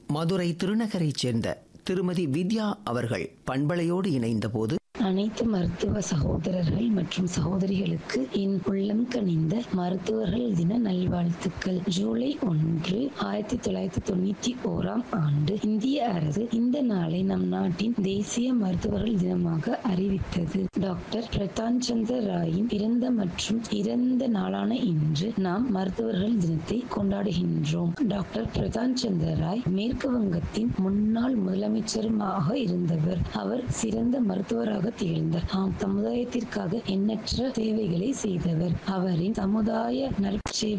மதுரை திருநகரைச் சேர்ந்த திருமதி வித்யா அவர்கள் பண்பலையோடு இணைந்தபோது அனைத்து மருத்துவ சகோதரர்கள் மற்றும் சகோதரிகளுக்கு என் உள்ளம் கனிந்த மருத்துவர்கள் தின நல்வாழ்த்துக்கள் ஜூலை ஒன்று ஆயிரத்தி தொள்ளாயிரத்தி தொண்ணூத்தி ஓராம் ஆண்டு இந்திய அரசு இந்த நாளை நம் நாட்டின் தேசிய மருத்துவர்கள் தினமாக அறிவித்தது டாக்டர் பிரதான் சந்திர ராயின் பிறந்த மற்றும் இறந்த நாளான இன்று நாம் மருத்துவர்கள் தினத்தை கொண்டாடுகின்றோம் டாக்டர் பிரதான் சந்திர ராய் மேற்கு வங்கத்தின் முன்னாள் முதலமைச்சருமாக இருந்தவர் அவர் சிறந்த மருத்துவராக திகழ்ந்தார் ஆம் சமுதாயத்திற்காக எண்ணற்ற சேவைகளை செய்தவர் அவரின் சமுதாய நற்சேவை